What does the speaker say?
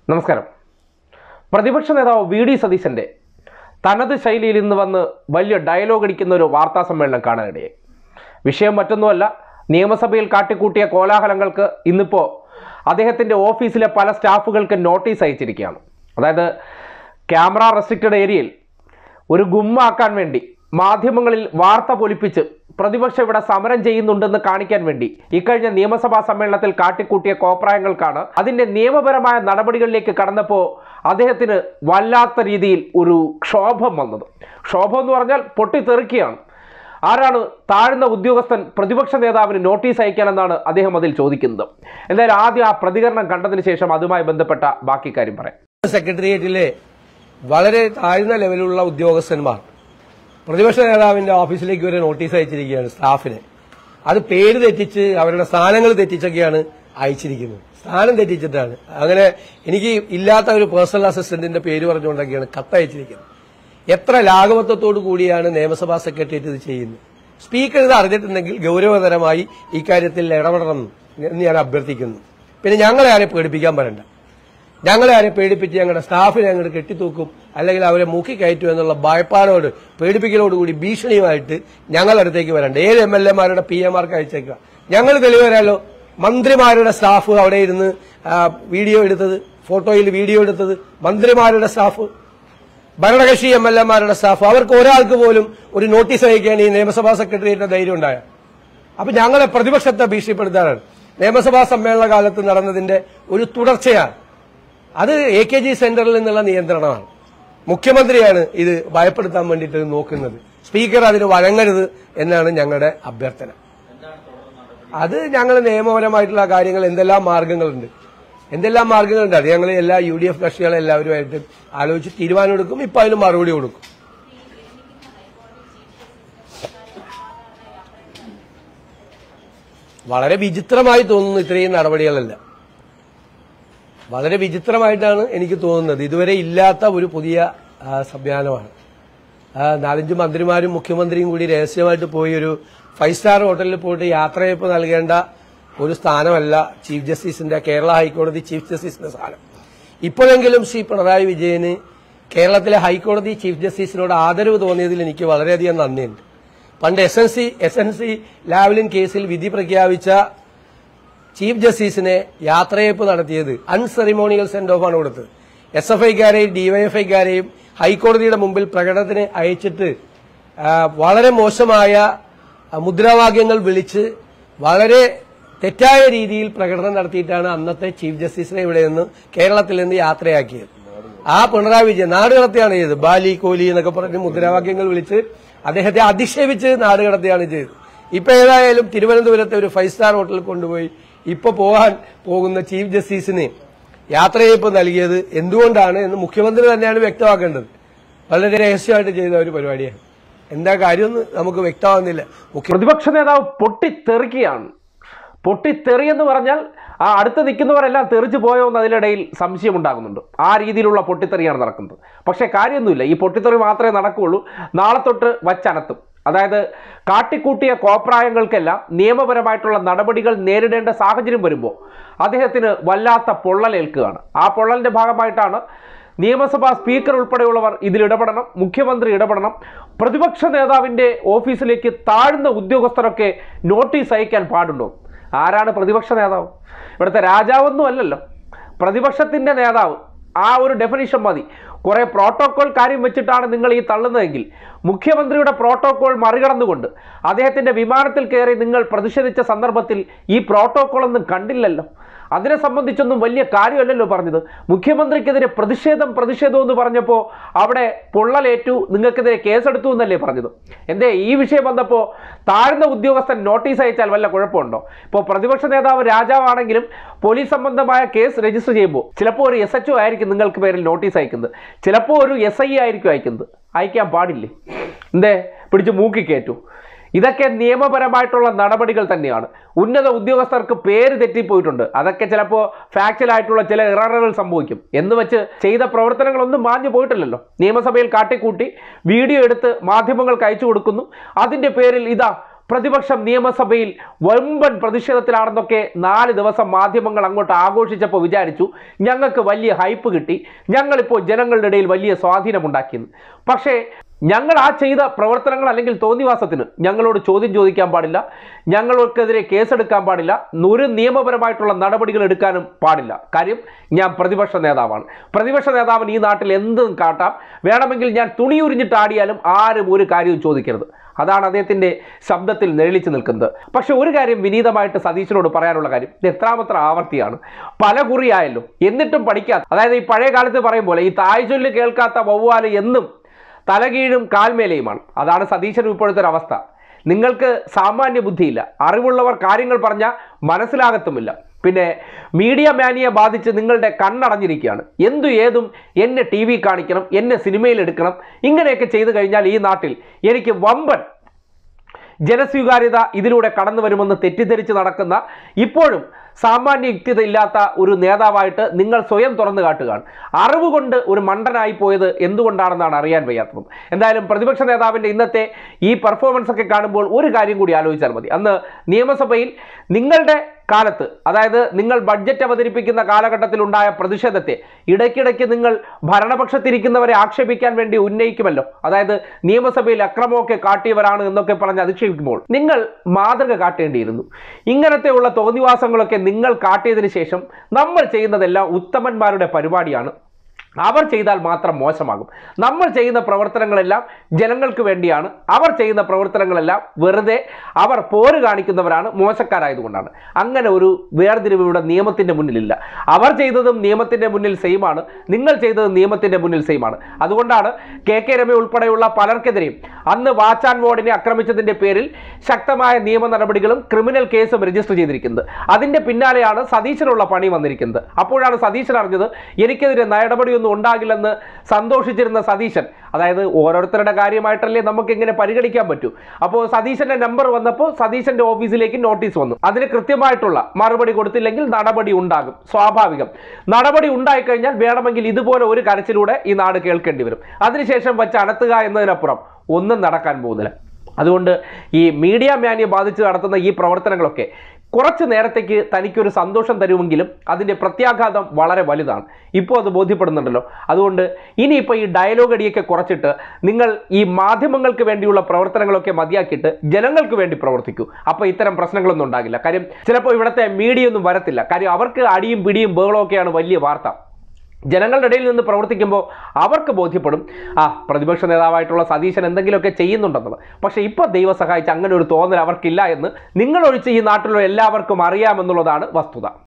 നമസ്കാരം പ്രതിപക്ഷ നേതാവ് വി ഡി സതീശൻ്റെ തനത് ശൈലിയിൽ ഇന്ന് വന്ന് വലിയ ഡയലോഗ് അടിക്കുന്ന ഒരു വാർത്താ സമ്മേളനം കാണാനിടയായി വിഷയം മറ്റൊന്നുമല്ല നിയമസഭയിൽ കാട്ടിക്കൂട്ടിയ കോലാഹലങ്ങൾക്ക് ഇന്നിപ്പോൾ അദ്ദേഹത്തിൻ്റെ ഓഫീസിലെ പല സ്റ്റാഫുകൾക്ക് നോട്ടീസ് അയച്ചിരിക്കുകയാണ് അതായത് ക്യാമറ റെസ്ട്രിക്റ്റഡ് ഏരിയയിൽ ഒരു ഗുമ്മാക്കാൻ വേണ്ടി മാധ്യമങ്ങളിൽ വാർത്ത പൊലിപ്പിച്ച് പ്രതിപക്ഷം ഇവിടെ സമരം ചെയ്യുന്നുണ്ടെന്ന് കാണിക്കാൻ വേണ്ടി ഇക്കഴിഞ്ഞ നിയമസഭാ സമ്മേളനത്തിൽ കാട്ടിക്കൂട്ടിയ കോപ്രായങ്ങൾക്കാണ് അതിന്റെ നിയമപരമായ നടപടികളിലേക്ക് കടന്നപ്പോൾ അദ്ദേഹത്തിന് വല്ലാത്ത രീതിയിൽ ഒരു ക്ഷോഭം വന്നത് ക്ഷോഭം എന്ന് പറഞ്ഞാൽ പൊട്ടിത്തെറിക്കുകയാണ് ആരാണ് താഴ്ന്ന ഉദ്യോഗസ്ഥൻ പ്രതിപക്ഷ നേതാവിന് നോട്ടീസ് അയക്കാനെന്നാണ് അദ്ദേഹം അതിൽ ചോദിക്കുന്നത് എന്തായാലും ആദ്യം ആ പ്രതികരണം കണ്ടതിന് ശേഷം അതുമായി ബന്ധപ്പെട്ട ബാക്കി കാര്യം പറയാം സെക്രട്ടേറിയറ്റിലെ വളരെ താഴ്ന്ന ലെവലിലുള്ള ഉദ്യോഗസ്ഥന്മാർ പ്രതിപക്ഷ നേതാവിന്റെ ഓഫീസിലേക്ക് ഒരു നോട്ടീസ് അയച്ചിരിക്കുകയാണ് സ്റ്റാഫിന് അത് പേര് തെറ്റിച്ച് അവരുടെ സ്ഥാനങ്ങൾ തെറ്റിച്ചൊക്കെയാണ് അയച്ചിരിക്കുന്നത് സ്ഥാനം തെറ്റിച്ചിട്ടാണ് അങ്ങനെ എനിക്ക് ഇല്ലാത്ത ഒരു പേഴ്സണൽ അസിസ്റ്റന്റിന്റെ പേര് പറഞ്ഞുകൊണ്ടൊക്കെയാണ് കത്ത് അയച്ചിരിക്കുന്നത് എത്ര ലാഘവത്വത്തോടു കൂടിയാണ് നിയമസഭാ സെക്രട്ടേറിയറ്റ് ഇത് ചെയ്യുന്നത് സ്പീക്കർ ഇത് അറിഞ്ഞിട്ടുണ്ടെങ്കിൽ ഗൌരവതരമായി ഇക്കാര്യത്തിൽ ഇടപെടണം എന്ന് ഞാൻ അഭ്യർത്ഥിക്കുന്നു പിന്നെ ഞങ്ങളെ ആരെ പേടിപ്പിക്കാൻ പറയണ്ട ഞങ്ങളെ ആരെ പേടിപ്പിച്ച് ഞങ്ങളുടെ സ്റ്റാഫിനെ അങ്ങോട്ട് കെട്ടിത്തൂക്കും അല്ലെങ്കിൽ അവരെ മുക്കി കയറ്റും എന്നുള്ള ഭയപ്പാടോട് പേടിപ്പിക്കലോടുകൂടി ഭീഷണിയുമായിട്ട് ഞങ്ങളുടെ അടുത്തേക്ക് വരണ്ട ഏത് എം എൽ എമാരുടെ പി എമാർക്ക് അയച്ചേക്കുക ഞങ്ങൾ തെളിവ് തരാമല്ലോ മന്ത്രിമാരുടെ സ്റ്റാഫ് അവിടെ ഇരുന്ന് ആ, വീഡിയോ എടുത്തത് ഫോട്ടോയിൽ വീഡിയോ എടുത്തത് മന്ത്രിമാരുടെ സ്റ്റാഫ് ഭരണകക്ഷി എം എൽ എമാരുടെ സ്റ്റാഫ് അവർക്ക് ഒരാൾക്ക് പോലും ഒരു നോട്ടീസ് അയക്കാൻ ഈ നിയമസഭാ സെക്രട്ടേറിയറ്റിന്റെ ധൈര്യം ഉണ്ടായ അപ്പൊ ഞങ്ങളെ പ്രതിപക്ഷത്തെ ഭീഷണിപ്പെടുത്താനാണ് നിയമസഭാ സമ്മേളന കാലത്ത് നടന്നതിന്റെ ഒരു തുടർച്ചയാണ് അത് എ കെ ജി സെന്ററിൽ നിന്നുള്ള നിയന്ത്രണമാണ് മുഖ്യമന്ത്രിയാണ് ഇത് ഭയപ്പെടുത്താൻ വേണ്ടിയിട്ട് നോക്കുന്നത് സ്പീക്കർ അതിന് വഴങ്ങരുത് എന്നാണ് ഞങ്ങളുടെ അഭ്യർത്ഥന അത് ഞങ്ങൾ നിയമപരമായിട്ടുള്ള കാര്യങ്ങൾ എന്തെല്ലാം മാർഗങ്ങളുണ്ട് എന്തെല്ലാം മാർഗങ്ങളുണ്ട് അത് ഞങ്ങൾ എല്ലാ യു ഡി എഫ് കക്ഷികളെ എല്ലാവരുമായിട്ട് ആലോചിച്ച് തീരുമാനമെടുക്കും ഇപ്പൊ അതിന് മറുപടി കൊടുക്കും വളരെ വിചിത്രമായി തോന്നുന്നു ഇത്രയും നടപടികളല്ല വളരെ വിചിത്രമായിട്ടാണ് എനിക്ക് തോന്നുന്നത് ഇതുവരെ ഇല്ലാത്ത ഒരു പുതിയ ആ, സംവിധാനമാണ് ആ, നാലഞ്ച് മന്ത്രിമാരും മുഖ്യമന്ത്രിയും കൂടി രഹസ്യമായിട്ട് പോയി ഒരു ഫൈവ് സ്റ്റാർ ഹോട്ടലിൽ പോയിട്ട് യാത്രയപ്പ് നൽകേണ്ട ഒരു സ്ഥാനമല്ല ചീഫ് ജസ്റ്റിസിന്റെ കേരള ഹൈക്കോടതി ചീഫ് ജസ്റ്റിസിന്റെ സ്ഥാനം ഇപ്പോഴെങ്കിലും ശ്രീ പിണറായി വിജയന് കേരളത്തിലെ ഹൈക്കോടതി ചീഫ് ജസ്റ്റിസിനോട് ആദരവ് തോന്നിയതിൽ എനിക്ക് വളരെയധികം നന്ദിയുണ്ട് പണ്ട് S N C S N C Lavalin കേസിൽ വിധി പ്രഖ്യാപിച്ച ചീഫ് ജസ്റ്റിസിനെ യാത്രയപ്പ് നടത്തിയത് അൺസെറിമോണിയൽ സെൻഡ് ഓഫ് ആണ് കൊടുത്തത് എസ് എഫ് ഐക്കാരെയും ഡിവൈഎഫ്ഐക്കാരെയും ഹൈക്കോടതിയുടെ മുമ്പിൽ പ്രകടനത്തിന് അയച്ചിട്ട് ആ, വളരെ മോശമായ ആ, മുദ്രാവാക്യങ്ങൾ വിളിച്ച് വളരെ തെറ്റായ രീതിയിൽ പ്രകടനം നടത്തിയിട്ടാണ് അന്നത്തെ ചീഫ് ജസ്റ്റിസിനെ ഇവിടെ നിന്ന് കേരളത്തിൽ നിന്ന് യാത്രയാക്കിയത് ആ പിണറായി വിജയൻ നാട് കടത്തിയാണ് ചെയ്തത് ബാലി കോലി എന്നൊക്കെ പറഞ്ഞ് മുദ്രാവാക്യങ്ങൾ വിളിച്ച് അദ്ദേഹത്തെ അധിക്ഷേപിച്ച് നാട് കടത്തിയാണ് ചെയ്തത് ഇപ്പൊ ഏതായാലും തിരുവനന്തപുരത്തെ ഒരു ഫൈവ് സ്റ്റാർ ഹോട്ടലിൽ കൊണ്ടുപോയി ഇപ്പൊ പോകാൻ പോകുന്ന ചീഫ് ജസ്റ്റിസിന് യാത്രയയപ്പ് നൽകിയത് എന്തുകൊണ്ടാണ് എന്ന് മുഖ്യമന്ത്രി തന്നെയാണ് വ്യക്തമാക്കേണ്ടത് വളരെ രഹസ്യമായിട്ട് ചെയ്ത ഒരു പരിപാടിയാണ് എന്താ കാര്യമൊന്നും നമുക്ക് വ്യക്തമാകുന്നില്ല മുഖ്യ പ്രതിപക്ഷ നേതാവ് പൊട്ടിത്തെറിക്കുകയാണ് പൊട്ടിത്തെറി എന്ന് പറഞ്ഞാൽ ആ അടുത്ത് നിൽക്കുന്നവരെല്ലാം തെറിച്ചു പോയോ എന്ന് അതിനിടയിൽ സംശയമുണ്ടാകുന്നുണ്ട് ആ രീതിയിലുള്ള പൊട്ടിത്തെറിയാണ് നടക്കുന്നത് പക്ഷേ കാര്യമൊന്നുമില്ല ഈ പൊട്ടിത്തെറി മാത്രമേ നടക്കുകയുള്ളൂ നാളെ തൊട്ട് വച്ചനത്തും അതായത് കാട്ടിക്കൂട്ടിയ കോപ്രായങ്ങൾക്കെല്ലാം നിയമപരമായിട്ടുള്ള നടപടികൾ നേരിടേണ്ട സാഹചര്യം വരുമ്പോൾ അദ്ദേഹത്തിന് വല്ലാത്ത പൊള്ളലേൽക്കുകയാണ് ആ പൊള്ളലിൻ്റെ ഭാഗമായിട്ടാണ് നിയമസഭാ സ്പീക്കർ ഉൾപ്പെടെയുള്ളവർ ഇതിൽ ഇടപെടണം മുഖ്യമന്ത്രി ഇടപെടണം പ്രതിപക്ഷ നേതാവിൻ്റെ ഓഫീസിലേക്ക് താഴ്ന്ന ഉദ്യോഗസ്ഥരൊക്കെ നോട്ടീസ് അയക്കാൻ പാടുണ്ടോ ആരാണ് പ്രതിപക്ഷ നേതാവ് ഇവിടുത്തെ രാജാവൊന്നും അല്ലല്ലോ പ്രതിപക്ഷത്തിൻ്റെ നേതാവ് ആ ഒരു ഡെഫിനിഷൻ മതി കുറേ പ്രോട്ടോകോൾ കാര്യം വെച്ചിട്ടാണ് നിങ്ങൾ ഈ തള്ളുന്നതെങ്കിൽ മുഖ്യമന്ത്രിയുടെ പ്രോട്ടോകോൾ മറികടന്നുകൊണ്ട് അദ്ദേഹത്തിൻ്റെ വിമാനത്തിൽ കയറി നിങ്ങൾ പ്രതിഷേധിച്ച സന്ദർഭത്തിൽ ഈ പ്രോട്ടോകോൾ ഒന്നും കണ്ടില്ലല്ലോ അതിനെ സംബന്ധിച്ചൊന്നും വലിയ കാര്യമല്ലല്ലോ പറഞ്ഞത് മുഖ്യമന്ത്രിക്കെതിരെ പ്രതിഷേധം പ്രതിഷേധം എന്ന് പറഞ്ഞപ്പോൾ അവിടെ പൊള്ളലേറ്റു നിങ്ങൾക്കെതിരെ കേസെടുത്തു എന്നല്ലേ പറഞ്ഞത് എന്തേ ഈ വിഷയം വന്നപ്പോൾ താഴ്ന്ന ഉദ്യോഗസ്ഥൻ നോട്ടീസ് അയച്ചാൽ വല്ല കുഴപ്പമുണ്ടോ ഇപ്പോൾ പ്രതിപക്ഷ നേതാവ് രാജാവാണെങ്കിലും പോലീസ് സംബന്ധമായ കേസ് രജിസ്റ്റർ ചെയ്യുമ്പോൾ ചിലപ്പോൾ ഒരു എസ് എച്ച് ആയിരിക്കും നിങ്ങൾക്ക് പേരിൽ നോട്ടീസ് അയക്കുന്നത് ചിലപ്പോൾ ഒരു എസ് ഐ ആയിരിക്കും അയക്കുന്നത് അയക്കാൻ പാടില്ലേ എന്തേ പിടിച്ച് മൂക്കി കയറ്റു ഇതൊക്കെ നിയമപരമായിട്ടുള്ള നടപടികൾ തന്നെയാണ് ഉന്നത ഉദ്യോഗസ്ഥർക്ക് പേര് തെറ്റിപ്പോയിട്ടുണ്ട് അതൊക്കെ ചിലപ്പോൾ ഫാക്ച്വലായിട്ടുള്ള ചില ഇററുകൾ സംഭവിക്കും എന്ന് വെച്ച് ചെയ്ത പ്രവർത്തനങ്ങളൊന്നും മാഞ്ഞു പോയിട്ടില്ലല്ലോ നിയമസഭയിൽ കാട്ടിക്കൂട്ടി വീഡിയോ എടുത്ത് മാധ്യമങ്ങൾക്ക് അയച്ചു കൊടുക്കുന്നു അതിൻ്റെ പേരിൽ ഇതാ പ്രതിപക്ഷം നിയമസഭയിൽ വമ്പൻ പ്രതിഷേധത്തിലാണെന്നൊക്കെ നാല് ദിവസം മാധ്യമങ്ങൾ അങ്ങോട്ട് ആഘോഷിച്ചപ്പോൾ വിചാരിച്ചു ഞങ്ങൾക്ക് വലിയ ഹൈപ്പ് കിട്ടി ഞങ്ങളിപ്പോൾ ജനങ്ങളുടെ ഇടയിൽ വലിയ സ്വാധീനമുണ്ടാക്കിയെന്ന് പക്ഷേ ഞങ്ങൾ ആ ചെയ്ത പ്രവർത്തനങ്ങൾ അല്ലെങ്കിൽ തോന്നിവാസത്തിന് ഞങ്ങളോട് ചോദ്യം ചോദിക്കാൻ പാടില്ല ഞങ്ങൾക്കെതിരെ കേസെടുക്കാൻ പാടില്ല ഒരു നിയമപരമായിട്ടുള്ള നടപടികൾ എടുക്കാനും പാടില്ല കാര്യം ഞാൻ പ്രതിപക്ഷ നേതാവാണ് പ്രതിപക്ഷ നേതാവിന് ഈ നാട്ടിൽ എന്തും കാട്ടാം വേണമെങ്കിൽ ഞാൻ തുണിയുരിഞ്ഞിട്ട് ആടിയാലും ആരും ഒരു കാര്യവും ചോദിക്കരുത് അതാണ് അദ്ദേഹത്തിന്റെ ശബ്ദത്തിൽ നിഴലിച്ചു നിൽക്കുന്നത് പക്ഷെ ഒരു കാര്യം വിനീതമായിട്ട് സതീശനോട് പറയാനുള്ള കാര്യം ഇത് എത്രാമത്ര ആവർത്തിയാണ് പല കുറിയായല്ലോ എന്നിട്ടും പഠിക്കാത്ത അതായത് ഈ പഴയ കാലത്ത് പറയും പോലെ ഈ തായ്ചൊല്ല് കേൾക്കാത്ത വവ്വാല് എന്നും തലകീഴും കാൽമേലയുമാണ് അതാണ് സതീശൻ ഇപ്പോഴത്തെ ഒരു അവസ്ഥ നിങ്ങൾക്ക് സാമാന്യ ബുദ്ധിയില്ല അറിവുള്ളവർ കാര്യങ്ങൾ പറഞ്ഞാൽ മനസ്സിലാകത്തുമില്ല പിന്നെ മീഡിയ മാനിയെ ബാധിച്ച് നിങ്ങളുടെ കണ്ണടഞ്ഞിരിക്കുകയാണ് എന്തു ഏതും എന്നെ ടി വി കാണിക്കണം എന്നെ സിനിമയിൽ എടുക്കണം ഇങ്ങനെയൊക്കെ ചെയ്തു കഴിഞ്ഞാൽ ഈ നാട്ടിൽ എനിക്ക് വമ്പൻ ജനസ്വീകാര്യത ഇതിലൂടെ കടന്നു വരുമെന്ന് തെറ്റിദ്ധരിച്ച് നടക്കുന്ന ഇപ്പോഴും സാമാന്യ യുക്തിത ഇല്ലാത്ത ഒരു നേതാവായിട്ട് നിങ്ങൾ സ്വയം തുറന്നു കാട്ടുകയാണ് അറിവ് കൊണ്ട് ഒരു മണ്ടനായി പോയത് എന്തുകൊണ്ടാണെന്നാണ് അറിയാൻ വയ്യാത്തത് എന്തായാലും പ്രതിപക്ഷ നേതാവിൻ്റെ ഇന്നത്തെ ഈ പെർഫോമൻസ് ഒക്കെ കാണുമ്പോൾ ഒരു കാര്യം കൂടി ആലോചിച്ചാൽ മതി അന്ന് നിയമസഭയിൽ നിങ്ങളുടെ കാലത്ത് അതായത് നിങ്ങൾ ബഡ്ജറ്റ് അവതരിപ്പിക്കുന്ന കാലഘട്ടത്തിൽ ഉണ്ടായ പ്രതിഷേധത്തെ ഇടയ്ക്കിടയ്ക്ക് നിങ്ങൾ ഭരണപക്ഷത്തിരിക്കുന്നവരെ ആക്ഷേപിക്കാൻ വേണ്ടി ഉന്നയിക്കുമല്ലോ അതായത് നിയമസഭയിൽ അക്രമമൊക്കെ കാട്ടിയവരാണ് എന്നൊക്കെ പറഞ്ഞ് അധിക്ഷേപിക്കുമ്പോൾ നിങ്ങൾ മാതൃക കാട്ടേണ്ടിയിരുന്നു ഇങ്ങനത്തെയുള്ള തോന്നിവാസങ്ങളൊക്കെ നിങ്ങൾ കാട്ടിയതിന് ശേഷം നമ്മൾ ചെയ്യുന്നതെല്ലാം ഉത്തമന്മാരുടെ പരിപാടിയാണ് അവർ ചെയ്താൽ മാത്രം മോശമാകും നമ്മൾ ചെയ്യുന്ന പ്രവർത്തനങ്ങളെല്ലാം ജനങ്ങൾക്ക് വേണ്ടിയാണ് അവർ ചെയ്യുന്ന പ്രവർത്തനങ്ങളെല്ലാം വെറുതെ അവർ പോര് കാണിക്കുന്നവരാണ് മോശക്കാരായതുകൊണ്ടാണ് അങ്ങനെ ഒരു വേർതിരിവ് ഇവിടെ നിയമത്തിൻ്റെ മുന്നിലില്ല അവർ ചെയ്തതും നിയമത്തിൻ്റെ മുന്നിൽ സെയിമാണ് നിങ്ങൾ ചെയ്തതും നിയമത്തിൻ്റെ മുന്നിൽ സെയിമാണ് അതുകൊണ്ടാണ് കെ കെ രമ ഉൾപ്പെടെയുള്ള പലർക്കെതിരെയും അന്ന് വാച്ച് ആൻഡ് വാർഡിനെ ആക്രമിച്ചതിൻ്റെ പേരിൽ ശക്തമായ നിയമ നടപടികളും ക്രിമിനൽ കേസും രജിസ്റ്റർ ചെയ്തിരിക്കുന്നത് അതിൻ്റെ പിന്നാലെയാണ് സതീശനുള്ള പണി വന്നിരിക്കുന്നത് അപ്പോഴാണ് സതീശൻ അറിഞ്ഞത് എനിക്കെതിരെ നടപടിയൊന്നും ഉണ്ടാകില്ലെന്ന് സന്തോഷിച്ചിരുന്ന സതീശൻ അതായത് ഓരോരുത്തരുടെ കാര്യമായിട്ടല്ലേ നമുക്ക് ഇങ്ങനെ പരിഗണിക്കാൻ പറ്റൂ അപ്പോൾ സതീശന്റെ നമ്പർ വന്നപ്പോൾ സതീശന്റെ ഓഫീസിലേക്ക് നോട്ടീസ് വന്നു അതിന് കൃത്യമായിട്ടുള്ള മറുപടി കൊടുത്തില്ലെങ്കിൽ നടപടി ഉണ്ടാകും സ്വാഭാവികം നടപടി ഉണ്ടായിക്കഴിഞ്ഞാൽ വേണമെങ്കിൽ ഇതുപോലെ ഒരു കരച്ചിലൂടെ ഈ നാട് കേൾക്കേണ്ടി വരും അതിനുശേഷം വച്ച് അനത്തുക എന്നതിനപ്പുറം ഒന്നും നടക്കാൻ പോകുന്നില്ല അതുകൊണ്ട് ഈ മീഡിയ മാനിയെ ബാധിച്ച് നടത്തുന്ന ഈ പ്രവർത്തനങ്ങളൊക്കെ കുറച്ച് നേരത്തേക്ക് തനിക്കൊരു സന്തോഷം തരുമെങ്കിലും അതിൻ്റെ പ്രത്യാഘാതം വളരെ വലുതാണ് ഇപ്പോൾ അത് ബോധ്യപ്പെടുന്നുണ്ടല്ലോ അതുകൊണ്ട് ഇനിയിപ്പോൾ ഈ ഡയലോഗ് അടിയൊക്കെ കുറച്ചിട്ട് നിങ്ങൾ ഈ മാധ്യമങ്ങൾക്ക് വേണ്ടിയുള്ള പ്രവർത്തനങ്ങളൊക്കെ മതിയാക്കിയിട്ട് ജനങ്ങൾക്ക് വേണ്ടി പ്രവർത്തിക്കൂ അപ്പോൾ ഇത്തരം പ്രശ്നങ്ങളൊന്നും ഉണ്ടാകില്ല കാര്യം ചിലപ്പോൾ ഇവിടുത്തെ മീഡിയ ഒന്നും വരത്തില്ല കാര്യം അവർക്ക് അടിയും പിടിയും ബഹളമൊക്കെയാണ് വലിയ വാർത്ത ജനങ്ങളുടെ ഇടയിൽ നിന്ന് പ്രവർത്തിക്കുമ്പോൾ അവർക്ക് ബോധ്യപ്പെടും ആ പ്രതിപക്ഷ നേതാവായിട്ടുള്ള സതീശൻ എന്തെങ്കിലുമൊക്കെ ചെയ്യുന്നുണ്ടെന്നുള്ളത് പക്ഷേ ഇപ്പോൾ ദൈവം സഹായിച്ച് അങ്ങനെ ഒരു തോന്നൽ അവർക്കില്ല എന്ന് നിങ്ങളൊഴിച്ച് ഈ നാട്ടിലുള്ള എല്ലാവർക്കും അറിയാമെന്നുള്ളതാണ് വസ്തുത